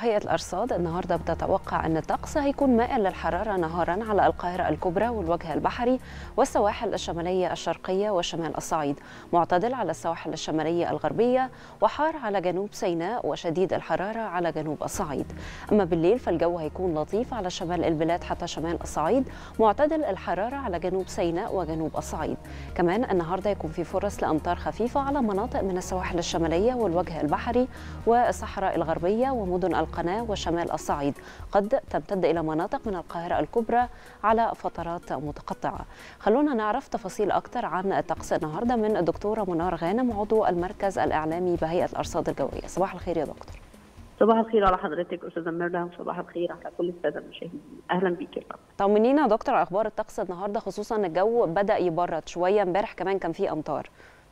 هيئة الأرصاد النهاردة بتتوقع أن الطقس هيكون مائل للحرارة نهارا على القاهرة الكبرى والوجه البحري والسواحل الشمالية الشرقية وشمال الصعيد معتدل على السواحل الشمالية الغربية وحار على جنوب سيناء وشديد الحرارة على جنوب الصعيد أما بالليل فالجو هيكون لطيف على شمال البلاد حتى شمال الصعيد معتدل الحرارة على جنوب سيناء وجنوب الصعيد كمان النهاردة يكون في فرص لأمطار خفيفة على مناطق من السواحل الشمالية والوجه البحري والصحراء الغربية ومدن القناة وشمال الصعيد قد تمتد إلى مناطق من القاهرة الكبرى على فترات متقطعة خلونا نعرف تفاصيل أكثر عن الطقس النهاردة من الدكتورة منار غانم عضو المركز الإعلامي بهيئة الأرصاد الجوية صباح الخير يا دكتور صباح الخير على حضرتك استاذه ميرنا وصباح الخير على كل الساده المشاهدين اهلا بيك يا فندم طمنينا يا دكتور على اخبار الطقس النهارده خصوصا ان الجو بدا يبرد شويه امبارح كمان كان في امطار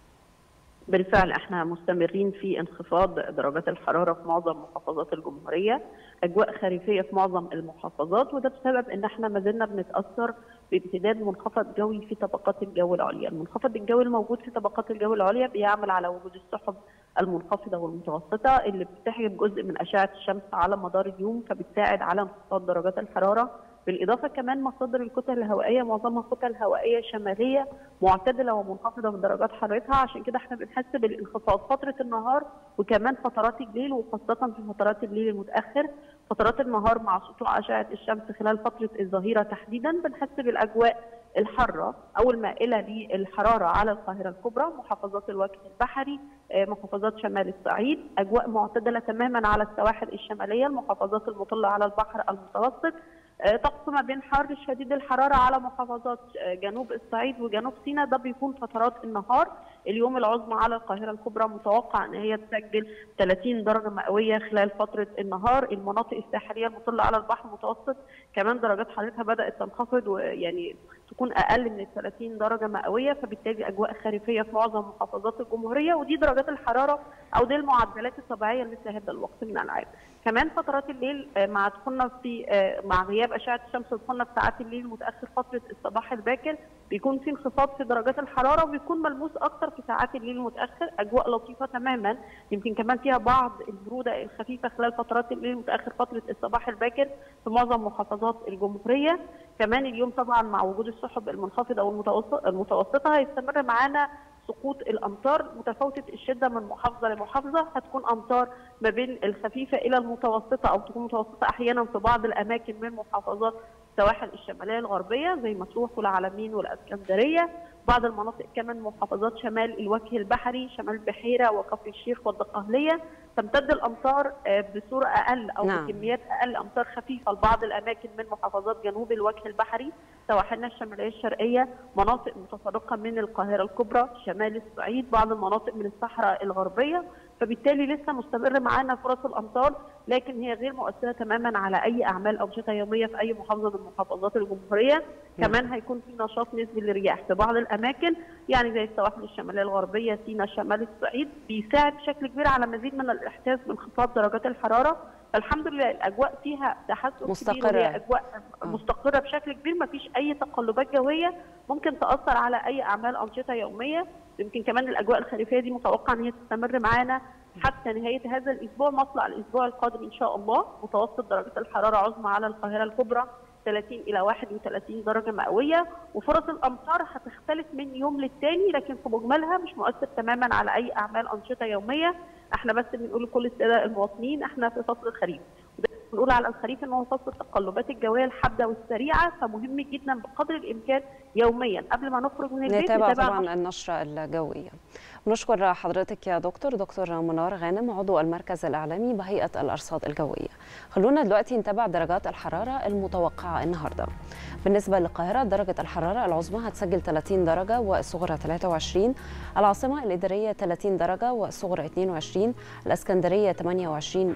بالفعل احنا مستمرين في انخفاض درجات الحراره في معظم محافظات الجمهوريه اجواء خريفيه في معظم المحافظات وده بسبب ان احنا ما زلنا بنتاثر بامتداد منخفض جوي في طبقات الجو العليا المنخفض الجوي الموجود في طبقات الجو العليا بيعمل على وجود السحب المنخفضه والمتوسطه اللي بتحجب جزء من اشعه الشمس على مدار اليوم فبتساعد على انخفاض درجات الحراره بالاضافه كمان مصادر الكتل الهوائيه معظمها كتل هوائيه شماليه معتدله ومنخفضه من درجات حرارتها عشان كده احنا بنحس بالانخفاض فتره النهار وكمان فترات الليل وخاصه في فترات الليل المتاخر فترات النهار مع سطوع اشعه الشمس خلال فتره الظهيره تحديدا بنحس بالاجواء الحاره او المائله للحراره على القاهره الكبرى محافظات الوجه البحري محافظات شمال الصعيد اجواء معتدله تماما على السواحل الشماليه المحافظات المطله على البحر المتوسط طقس ما بين حر شديد الحراره على محافظات جنوب الصعيد وجنوب سيناء ده بيكون فترات النهار اليوم العظمى على القاهره الكبرى متوقع ان هي تسجل 30 درجه مئويه خلال فتره النهار المناطق الساحليه المطله على البحر المتوسط كمان درجات حرارتها بدات تنخفض ويعني تكون اقل من ال 30 درجه مئويه فبالتالي اجواء خريفيه في معظم محافظات الجمهوريه ودي درجات الحراره او دي المعدلات الطبيعيه لمثل هذا الوقت من العام. كمان فترات الليل مع دخولنا في مع غياب اشعه الشمس ودخولنا في ساعات الليل المتاخر فتره الصباح الباكر بيكون في انخفاض في درجات الحراره وبيكون ملموس اكثر في ساعات الليل المتاخر اجواء لطيفه تماما يمكن كمان فيها بعض البروده الخفيفه خلال فترات الليل المتاخر فتره الصباح الباكر في معظم محافظات الجمهوريه كمان اليوم طبعا مع وجود السحب المنخفضه والمتوسطه هيستمر معانا سقوط الامطار متفاوته الشده من محافظه لمحافظه هتكون امطار ما بين الخفيفه الى المتوسطه او تكون متوسطه احيانا في بعض الاماكن من محافظات السواحل الشماليه الغربيه زي مطروح والعلمين والاسكندريه بعض المناطق كمان محافظات شمال الوجه البحري شمال البحيره وكفر الشيخ والدقهليه تمتد الامطار بصوره اقل او نعم. بكميات اقل امطار خفيفه لبعض الاماكن من محافظات جنوب الوجه البحري سواحلنا الشماليه الشرقيه مناطق متفرقه من القاهره الكبرى شمال الصعيد بعض المناطق من الصحراء الغربيه فبالتالي لسه مستمر معانا فرص الامطار لكن هي غير مؤثره تماما على اي اعمال انشطه يوميه في اي محافظه من محافظات الجمهوريه كمان هيكون في نشاط نسبي للرياح في بعض الاماكن يعني زي السواحل الشماليه الغربيه سيناء شمال الصعيد بيساعد بشكل كبير على مزيد من الاحساس بانخفاض درجات الحراره فالحمد لله الاجواء فيها تحسن مستقرة كبير اجواء مستقره بشكل كبير ما فيش اي تقلبات جويه ممكن تاثر على اي اعمال انشطه يوميه يمكن كمان الاجواء الخريفيه دي متوقع ان هي تستمر معانا حتى نهايه هذا الاسبوع مطلع الاسبوع القادم ان شاء الله متوسط درجات الحراره عظمى على القاهره الكبرى 30 الى 31 درجه مئويه وفرص الامطار هتختلف من يوم للتاني لكن في مجملها مش مؤثر تماما على اي اعمال انشطه يوميه احنا بس بنقول لكل الساده المواطنين احنا في فصل الخريف بنقول على الخريف ان هو فصل التقلبات الجويه الحاده والسريعه فمهم جدا بقدر الامكان يوميا قبل ما نخرج من البيت نتابع طبعا النشره الجويه نشكر حضرتك يا دكتور دكتور منار غانم عضو المركز الاعلامي بهيئه الارصاد الجويه خلونا دلوقتي نتابع درجات الحراره المتوقعه النهارده بالنسبه للقاهره درجه الحراره العظمى هتسجل 30 درجه والصغرى 23 العاصمه الاداريه 30 درجه والصغرى 22 الاسكندريه 28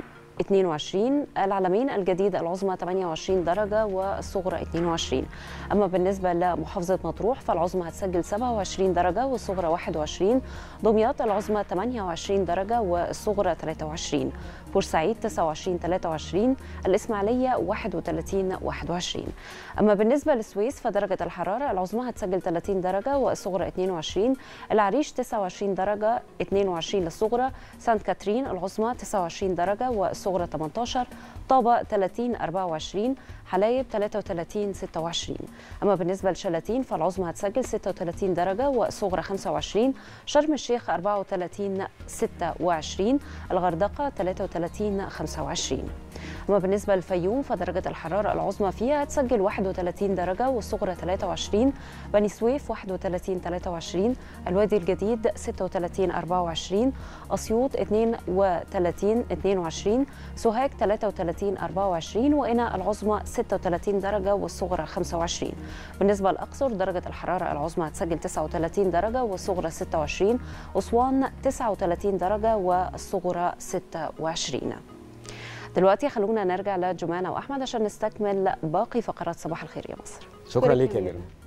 22 العلمين الجديدة العظمى 28 درجة والصغرى 22 أما بالنسبة لمحافظة مطروح فالعظمى هتسجل 27 درجة والصغرى 21 دمياط العظمى 28 درجة والصغرى 23 بورسعيد 29 23 الإسماعيلية 31 21 أما بالنسبة للسويس فدرجة الحرارة العظمى هتسجل 30 درجة والصغرى 22 العريش 29 درجة 22 للصغرى سانت كاترين العظمى 29 درجة والصغرى 18 طابة 30 24 حلايب 33 26 أما بالنسبة لشلاتين فالعظمى هتسجل 36 درجة والصغرى 25 شرم الشيخ 34 26 الغردقة 33 25 أما بالنسبة للفيوم فدرجة الحرارة العظمى فيها هتسجل 31 درجة والصغرى 23 بني سويف 31 23 الوادي الجديد 36 24 أسيوط 32 22 سوهاج 33 24 وقنا العظمى 36 درجة والصغرى 25 بالنسبة للأقصر درجة الحرارة العظمى هتسجل 39 درجة والصغرى 26 أسوان 39 درجة والصغرى 26 دلوقتي خلونا نرجع لجمانة وأحمد عشان نستكمل باقي فقرات صباح الخير يا مصر شكرا لك يا جرم